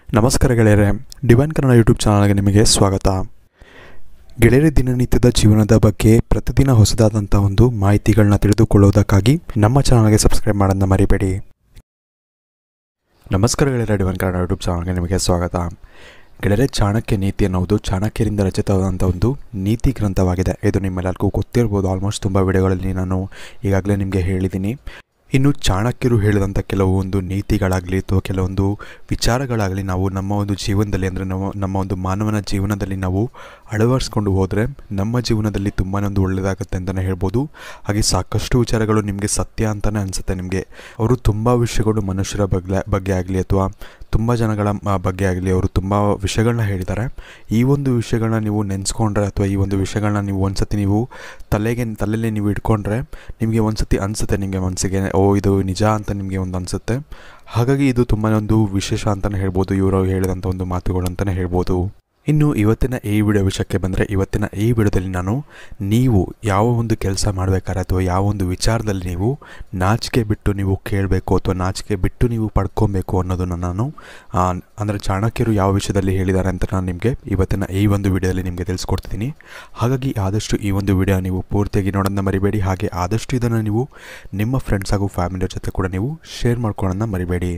ನಮಸ್ಕಾರ ಗೆಳೆಯರೆ divine Kannada YouTube ಚಾನಲ್ಗೆ ನಿಮಗೆ ಸ್ವಾಗತ ಗೆಳೆಯರ ದಿನನಿತ್ಯದ ಜೀವನದ ಬಗ್ಗೆ ಪ್ರತಿದಿನ ಹೊಸದಾದಂಥ ಒಂದು ಮಾಹಿತಿಗಳನ್ನ ತಿಳಿದುಕೊಳ್ಳುವುದಕ್ಕಾಗಿ ನಮ್ಮ ಚಾನಲ್ಗೆ ಸಬ್ಸ್ಕ್ರೈಬ್ ಮಾಡೋದನ್ನ ಮರಿಬೇಡಿ ನಮಸ್ಕಾರ ಗೆಳೆಯರ ಡಿವೈನ್ ಕನ್ನಡ ಯೂಟ್ಯೂಬ್ ಚಾನಲ್ಗೆ ನಿಮಗೆ ಸ್ವಾಗತ ಗೆಳೆಯರೆ ಚಾಣಕ್ಯ ನೀತಿ ಅನ್ನೋದು ಚಾಣಕ್ಯರಿಂದ ರಚಿತವಾದಂಥ ಒಂದು ನೀತಿ ಗ್ರಂಥವಾಗಿದೆ ಇದು ನಿಮ್ಮೆಲ್ಲರಿಗೂ ಗೊತ್ತಿರ್ಬೋದು ಆಲ್ಮೋಸ್ಟ್ ತುಂಬ ವಿಡಿಯೋಗಳಲ್ಲಿ ನಾನು ಈಗಾಗಲೇ ನಿಮಗೆ ಹೇಳಿದ್ದೀನಿ ಇನ್ನು ಚಾಣಕ್ಯರು ಹೇಳಿದಂಥ ಕೆಲವೊಂದು ನೀತಿಗಳಾಗಲಿ ಅಥವಾ ಕೆಲವೊಂದು ವಿಚಾರಗಳಾಗಲಿ ನಾವು ನಮ್ಮ ಒಂದು ಜೀವನದಲ್ಲಿ ಅಂದರೆ ನಮ್ಮ ನಮ್ಮ ಒಂದು ಮಾನವನ ಜೀವನದಲ್ಲಿ ನಾವು ಅಳವಡಿಸ್ಕೊಂಡು ಹೋದರೆ ನಮ್ಮ ಜೀವನದಲ್ಲಿ ತುಂಬಾ ಒಂದು ಒಳ್ಳೆಯದಾಗುತ್ತೆ ಅಂತಲೇ ಹೇಳ್ಬೋದು ಹಾಗೆ ಸಾಕಷ್ಟು ವಿಚಾರಗಳು ನಿಮಗೆ ಸತ್ಯ ಅಂತಲೇ ಅನಿಸುತ್ತೆ ನಿಮಗೆ ಅವರು ತುಂಬ ವಿಷಯಗಳು ಮನುಷ್ಯರ ಬಗ್ಗೆ ಬಗ್ಗೆ ಆಗಲಿ ಅಥವಾ ತುಂಬ ಜನಗಳ ಮ- ಬಗ್ಗೆ ಆಗಲಿ ಅವರು ತುಂಬ ವಿಷಯಗಳನ್ನ ಹೇಳಿದ್ದಾರೆ ಈ ಒಂದು ವಿಷಯಗಳನ್ನ ನೀವು ನೆನೆಸ್ಕೊಂಡ್ರೆ ಅಥವಾ ಈ ಒಂದು ವಿಷಯಗಳನ್ನ ನೀವು ಒಂದ್ಸತಿ ನೀವು ತಲೆಗೆ ತಲೆಯಲ್ಲಿ ನೀವು ಇಟ್ಕೊಂಡ್ರೆ ನಿಮಗೆ ಒಂದ್ಸತಿ ಅನಿಸುತ್ತೆ ನಿಮಗೆ ಮನಸ್ಸಿಗೆ ಓ ಇದು ನಿಜ ಅಂತ ನಿಮಗೆ ಒಂದು ಅನಿಸುತ್ತೆ ಹಾಗಾಗಿ ಇದು ತುಂಬಾ ಒಂದು ವಿಶೇಷ ಅಂತಲೇ ಹೇಳ್ಬೋದು ಇವರು ಹೇಳಿದಂಥ ಒಂದು ಮಾತುಗಳು ಅಂತಲೇ ಹೇಳ್ಬೋದು ಇನ್ನು ಇವತ್ತಿನ ಈ ವಿಡಿಯೋ ವಿಷಯಕ್ಕೆ ಬಂದರೆ ಇವತ್ತಿನ ಈ ವಿಡಿಯೋದಲ್ಲಿ ನಾನು ನೀವು ಯಾವ ಒಂದು ಕೆಲಸ ಮಾಡಬೇಕಾದ್ರೆ ಅಥವಾ ಯಾವ ಒಂದು ವಿಚಾರದಲ್ಲಿ ನೀವು ನಾಚಿಕೆ ಬಿಟ್ಟು ನೀವು ಕೇಳಬೇಕು ಅಥವಾ ನಾಚಿಕೆ ಬಿಟ್ಟು ನೀವು ಪಡ್ಕೊಬೇಕು ಅನ್ನೋದನ್ನು ನಾನು ಆ, ಅಂದರೆ ಚಾಣಕ್ಯರು ಯಾವ ವಿಷಯದಲ್ಲಿ ಹೇಳಿದ್ದಾರೆ ಅಂತ ನಾನು ನಿಮಗೆ ಇವತ್ತಿನ ಈ ಒಂದು ವಿಡಿಯೋದಲ್ಲಿ ನಿಮಗೆ ತಿಳಿಸ್ಕೊಡ್ತಿದ್ದೀನಿ ಹಾಗಾಗಿ ಆದಷ್ಟು ಈ ಒಂದು ವಿಡಿಯೋ ನೀವು ಪೂರ್ತಿಯಾಗಿ ನೋಡೋದನ್ನ ಮರಿಬೇಡಿ ಹಾಗೆ ಆದಷ್ಟು ಇದನ್ನು ನೀವು ನಿಮ್ಮ ಫ್ರೆಂಡ್ಸ್ ಹಾಗೂ ಫ್ಯಾಮಿಲಿಯ ಜೊತೆ ಕೂಡ ನೀವು ಶೇರ್ ಮಾಡ್ಕೊಳ್ಳೋದನ್ನ ಮರಿಬೇಡಿ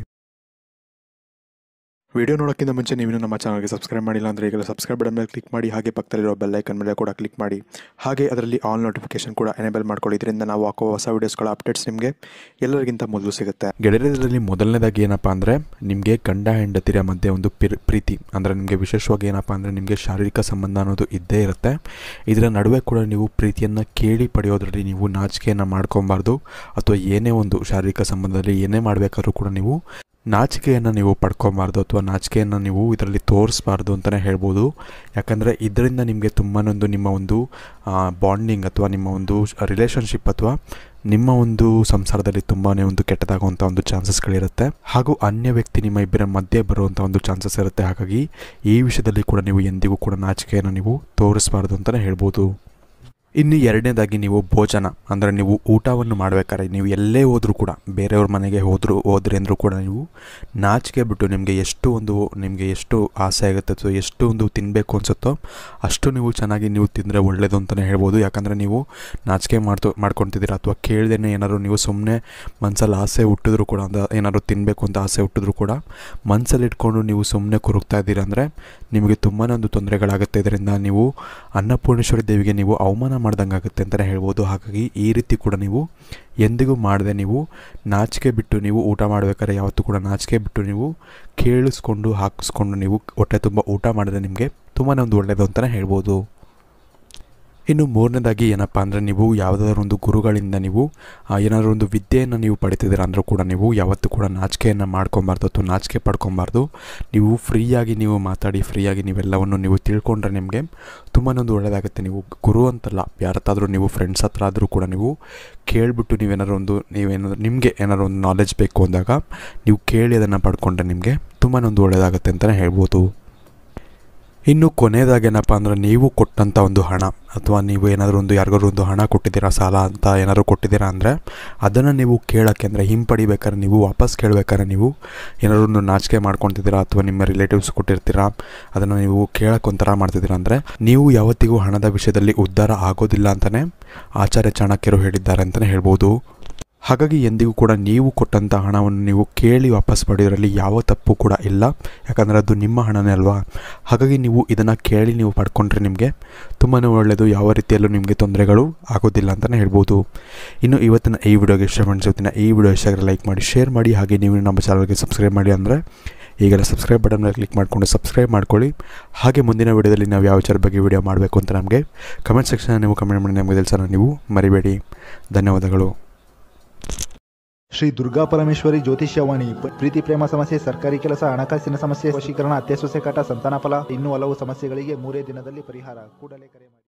ವಿಡಿಯೋ ನೋಡೋಕ್ಕಿಂತ ಮುಂಚೆ ನೀವು ನಮ್ಮ ಚಾನಲ್ಗೆ ಸಬ್ಸ್ಕ್ರೈಬ್ ಮಾಡಿಲ್ಲ ಅಂದರೆ ಈಗಲೇ ಸಬ್ಸ್ಕ್ರೈಬ್ ಬಟನ್ ಮೇಲೆ ಕ್ಲಿಕ್ ಮಾಡಿ ಹಾಗೆ ಪಕ್ಕದಲ್ಲಿರೋ ಬೆಲ್ ಐಕನ್ ಮೇಲೆ ಕೂಡ ಕ್ಲಿಕ್ ಮಾಡಿ ಹಾಗೆ ಅದರಲ್ಲಿ ಆಲ್ ನೋಟಿಫಿಕೇಶನ್ ಕೂಡ ಎನೇಬಲ್ ಮಾಡ್ಕೊಳ್ಳಿ ಇದರಿಂದ ನಾವು ಹಾಕೋ ಹೊಸ ವೀಡಿಯೋಸ್ಗಳ ಅಪ್ಡೇಟ್ಸ್ ನಿಮಗೆ ಎಲ್ಲರಿಗಿಂತ ಮೊದಲು ಸಿಗುತ್ತೆ ಗೆಳೆಯರಲ್ಲಿ ಮೊದಲನೇದಾಗಿ ಏನಪ್ಪ ಅಂದರೆ ನಿಮಗೆ ಗಂಡ ಹೆಂಡತಿರ ಮಧ್ಯೆ ಒಂದು ಪಿರ್ ಪ್ರೀತಿ ಅಂದರೆ ನಿಮಗೆ ವಿಶೇಷವಾಗಿ ಏನಪ್ಪ ಅಂದರೆ ನಿಮಗೆ ಶಾರೀರಿಕ ಸಂಬಂಧ ಅನ್ನೋದು ಇದ್ದೇ ಇರುತ್ತೆ ಇದರ ನಡುವೆ ಕೂಡ ನೀವು ಪ್ರೀತಿಯನ್ನು ಕೇಳಿ ಪಡೆಯೋದ್ರಲ್ಲಿ ನೀವು ನಾಚಿಕೆಯನ್ನು ಮಾಡ್ಕೊಬಾರ್ದು ಅಥವಾ ಏನೇ ಒಂದು ಶಾರೀರಿಕ ಸಂಬಂಧದಲ್ಲಿ ಏನೇ ಮಾಡಬೇಕಾದ್ರೂ ಕೂಡ ನೀವು ನಾಚಿಕೆಯನ್ನು ನೀವು ಪಡ್ಕೊಬಾರ್ದು ಅಥವಾ ನಾಚಿಕೆಯನ್ನು ನೀವು ಇದರಲ್ಲಿ ತೋರಿಸ್ಬಾರ್ದು ಅಂತಲೇ ಹೇಳ್ಬೋದು ಯಾಕಂದರೆ ಇದರಿಂದ ನಿಮಗೆ ತುಂಬಾ ಒಂದು ನಿಮ್ಮ ಒಂದು ಬಾಂಡಿಂಗ್ ಅಥವಾ ನಿಮ್ಮ ಒಂದು ರಿಲೇಷನ್ಶಿಪ್ ಅಥವಾ ನಿಮ್ಮ ಒಂದು ಸಂಸಾರದಲ್ಲಿ ತುಂಬಾ ಒಂದು ಕೆಟ್ಟದಾಗುವಂಥ ಒಂದು ಚಾನ್ಸಸ್ಗಳಿರುತ್ತೆ ಹಾಗೂ ಅನ್ಯ ವ್ಯಕ್ತಿ ನಿಮ್ಮ ಇಬ್ಬರ ಮಧ್ಯೆ ಬರುವಂಥ ಒಂದು ಚಾನ್ಸಸ್ ಇರುತ್ತೆ ಹಾಗಾಗಿ ಈ ವಿಷಯದಲ್ಲಿ ಕೂಡ ನೀವು ಎಂದಿಗೂ ಕೂಡ ನಾಚಿಕೆಯನ್ನು ನೀವು ತೋರಿಸ್ಬಾರ್ದು ಅಂತಲೇ ಹೇಳ್ಬೋದು ಇನ್ನು ಎರಡನೇದಾಗಿ ನೀವು ಭೋಜನ ಅಂದರೆ ನೀವು ಊಟವನ್ನು ಮಾಡಬೇಕಾದ್ರೆ ನೀವು ಎಲ್ಲೇ ಹೋದರೂ ಕೂಡ ಬೇರೆಯವ್ರ ಮನೆಗೆ ಹೋದರೂ ಹೋದ್ರಿ ಅಂದರೂ ಕೂಡ ನೀವು ನಾಚಿಕೆ ಬಿಟ್ಟು ನಿಮಗೆ ಎಷ್ಟು ಒಂದು ನಿಮಗೆ ಎಷ್ಟು ಆಸೆ ಆಗುತ್ತೆ ಅಥವಾ ಎಷ್ಟು ಒಂದು ತಿನ್ನಬೇಕು ಅನಿಸುತ್ತೋ ಅಷ್ಟು ನೀವು ಚೆನ್ನಾಗಿ ನೀವು ತಿಂದರೆ ಒಳ್ಳೆಯದು ಅಂತಲೇ ಹೇಳ್ಬೋದು ಯಾಕಂದರೆ ನೀವು ನಾಚಿಕೆ ಮಾಡ್ತು ಮಾಡ್ಕೊತಿದ್ದೀರಾ ಅಥವಾ ಕೇಳ್ದೇ ಏನಾದ್ರು ನೀವು ಸುಮ್ಮನೆ ಮನಸ್ಸಲ್ಲಿ ಆಸೆ ಹುಟ್ಟಿದ್ರು ಕೂಡ ಅಂದ್ರೆ ಏನಾದ್ರು ತಿನ್ನಬೇಕು ಅಂತ ಆಸೆ ಹುಟ್ಟಿದ್ರು ಕೂಡ ಮನಸ್ಸಲ್ಲಿ ಇಟ್ಕೊಂಡು ನೀವು ಸುಮ್ಮನೆ ಕೊರಗ್ತಾ ಇದ್ದೀರಾ ಅಂದರೆ ನಿಮಗೆ ತುಂಬಾ ಒಂದು ತೊಂದರೆಗಳಾಗುತ್ತೆ ಇದರಿಂದ ನೀವು ಅನ್ನಪೂರ್ಣೇಶ್ವರಿ ದೇವಿಗೆ ನೀವು ಅವಮಾನ ಮಾಡ್ದಂಗೆ ಆಗುತ್ತೆ ಅಂತಲೇ ಹೇಳ್ಬೋದು ಹಾಗಾಗಿ ಈ ರೀತಿ ಕೂಡ ನೀವು ಎಂದಿಗೂ ಮಾಡದೆ ನೀವು ನಾಚಿಕೆ ಬಿಟ್ಟು ನೀವು ಊಟ ಮಾಡಬೇಕಾದ್ರೆ ಯಾವತ್ತೂ ಕೂಡ ನಾಚಿಕೆ ಬಿಟ್ಟು ನೀವು ಕೇಳಿಸ್ಕೊಂಡು ಹಾಕಿಸ್ಕೊಂಡು ನೀವು ಹೊಟ್ಟೆ ತುಂಬ ಊಟ ಮಾಡಿದ್ರೆ ನಿಮಗೆ ತುಂಬಾ ಒಂದು ಒಳ್ಳೆಯದು ಅಂತಲೇ ಹೇಳ್ಬೋದು ಇನ್ನು ಮೂರನೇದಾಗಿ ಏನಪ್ಪ ಅಂದರೆ ನೀವು ಯಾವುದಾದ್ರೂ ಒಂದು ಗುರುಗಳಿಂದ ನೀವು ಆ, ಏನಾದರೂ ಒಂದು ವಿದ್ಯೆಯನ್ನು ನೀವು ಪಡಿತಿದ್ದೀರ ಅಂದರೂ ಕೂಡ ನೀವು ಯಾವತ್ತೂ ಕೂಡ ನಾಚಿಕೆಯನ್ನು ಮಾಡ್ಕೊಬಾರ್ದು ಅಥವಾ ನಾಚಿಕೆ ಪಡ್ಕೊಬಾರ್ದು ನೀವು ಫ್ರೀಯಾಗಿ ನೀವು ಮಾತಾಡಿ ಫ್ರೀಯಾಗಿ ನೀವೆಲ್ಲವನ್ನು ನೀವು ತಿಳ್ಕೊಂಡ್ರೆ ನಿಮಗೆ ತುಂಬಾ ಒಂದು ಒಳ್ಳೆಯದಾಗುತ್ತೆ ನೀವು ಗುರು ಅಂತಲ್ಲ ಯಾರತ್ತಾದರೂ ನೀವು ಫ್ರೆಂಡ್ಸ್ ಹತ್ರ ಆದರೂ ಕೂಡ ನೀವು ಕೇಳಿಬಿಟ್ಟು ನೀವೇನಾದ್ರು ಒಂದು ನೀವೇನಾದ್ರು ನಿಮಗೆ ಏನಾದ್ರು ಒಂದು ನಾಲೆಜ್ ಬೇಕು ಅಂದಾಗ ನೀವು ಕೇಳಿ ಅದನ್ನು ಪಡ್ಕೊಂಡ್ರೆ ನಿಮಗೆ ತುಂಬಾ ಒಂದು ಒಳ್ಳೆಯದಾಗುತ್ತೆ ಅಂತಲೇ ಹೇಳ್ಬೋದು ಇನ್ನು ಕೊನೆಯದಾಗೇನಪ್ಪ ಅಂದರೆ ನೀವು ಕೊಟ್ಟಂಥ ಒಂದು ಹಣ ಅಥವಾ ನೀವು ಏನಾದರೂ ಒಂದು ಯಾರಿಗಾದ್ರು ಒಂದು ಹಣ ಕೊಟ್ಟಿದ್ದೀರಾ ಸಾಲ ಅಂತ ಏನಾದರೂ ಕೊಟ್ಟಿದ್ದೀರಾ ಅಂದರೆ ಅದನ್ನು ನೀವು ಕೇಳೋಕ್ಕೆ ಅಂದರೆ ಹಿಂಪಡಿಬೇಕಾದ್ರೆ ನೀವು ವಾಪಸ್ ಕೇಳಬೇಕಾದ್ರೆ ನೀವು ಏನಾದರೂ ಒಂದು ನಾಚಿಕೆ ಮಾಡ್ಕೊತಿದ್ದೀರಾ ಅಥವಾ ನಿಮ್ಮ ರಿಲೇಟಿವ್ಸ್ ಕೊಟ್ಟಿರ್ತೀರಾ ಅದನ್ನು ನೀವು ಕೇಳೋಕೆ ಒಂಥರ ಮಾಡ್ತಿದ್ದೀರಾ ಅಂದರೆ ನೀವು ಯಾವತ್ತಿಗೂ ಹಣದ ವಿಷಯದಲ್ಲಿ ಉದ್ಧಾರ ಆಗೋದಿಲ್ಲ ಅಂತಲೇ ಆಚಾರ್ಯ ಚಾಣಕ್ಯರು ಹೇಳಿದ್ದಾರೆ ಅಂತಲೇ ಹೇಳ್ಬೋದು ಹಾಗಾಗಿ ಎಂದಿಗೂ ಕೂಡ ನೀವು ಕೊಟ್ಟಂಥ ಹಣವನ್ನು ನೀವು ಕೇಳಿ ವಾಪಸ್ ಪಡೆಯೋದ್ರಲ್ಲಿ ಯಾವ ತಪ್ಪು ಕೂಡ ಇಲ್ಲ ಯಾಕಂದರೆ ಅದು ನಿಮ್ಮ ಹಣನೇ ಅಲ್ವಾ ಹಾಗಾಗಿ ನೀವು ಇದನ್ನು ಕೇಳಿ ನೀವು ಪಡ್ಕೊಂಡ್ರೆ ನಿಮಗೆ ತುಂಬಾ ಒಳ್ಳೆಯದು ಯಾವ ರೀತಿಯಲ್ಲೂ ನಿಮಗೆ ತೊಂದರೆಗಳು ಆಗೋದಿಲ್ಲ ಅಂತಲೇ ಹೇಳ್ಬೋದು ಇನ್ನು ಇವತ್ತಿನ ಈ ವಿಡಿಯೋಗೆ ಇಷ್ಟ ಫ್ರೆಂಡ್ಸ್ ಇವತ್ತಿನ ಈ ವಿಡಿಯೋ ಇಷ್ಟ ಆಗಿದ್ರೆ ಲೈಕ್ ಮಾಡಿ ಶೇರ್ ಮಾಡಿ ಹಾಗೆ ನೀವು ನಮ್ಮ ಚಾನಲ್ಗೆ ಸಬ್ಸ್ಕ್ರೈಬ್ ಮಾಡಿ ಅಂದರೆ ಈಗೆಲ್ಲ ಸಬ್ಸ್ಕ್ರೈಬ್ ಬಟನ್ ಮೇಲೆ ಕ್ಲಿಕ್ ಮಾಡಿಕೊಂಡು ಸಬ್ಸ್ಕ್ರೈಬ್ ಮಾಡ್ಕೊಳ್ಳಿ ಹಾಗೆ ಮುಂದಿನ ವಿಡಿಯೋದಲ್ಲಿ ನಾವು ಯಾವ ವಿಚಾರ ಬಗ್ಗೆ ವಿಡಿಯೋ ಮಾಡಬೇಕು ಅಂತ ನಮಗೆ ಕಮೆಂಟ್ ಸೆಕ್ಷನ್ ನೀವು ಕಮೆಂಟ್ ಮಾಡಿ ನಮಗೆ ತಿಳಿಸೋಣ ನೀವು ಮರಿಬೇಡಿ ಧನ್ಯವಾದಗಳು ಶ್ರೀ ದುರ್ಗಾ ಪರಮೇಶ್ವರಿ ಜ್ಯೋತಿಷ್ಯವಾಣಿ ಪ- ಪ್ರೀತಿ ಪ್ರೇಮ ಸಮಸ್ಯೆ ಸರ್ಕಾರಿ ಕೆಲಸ ಹಣಕಾಸಿನ ಸಮಸ್ಯೆ ವಶೀಕರಣ ಅತ್ತೆ ಸೊಸೆ ಕಾಟ ಸಂತಾನ ಫಲ ಇನ್ನೂ ಹಲವು ಸಮಸ್ಯೆಗಳಿಗೆ ಮೂರೇ ದಿನದಲ್ಲಿ ಪರಿಹಾರ ಕೂಡಲೇ ಕರೆ ಮಾಡಿ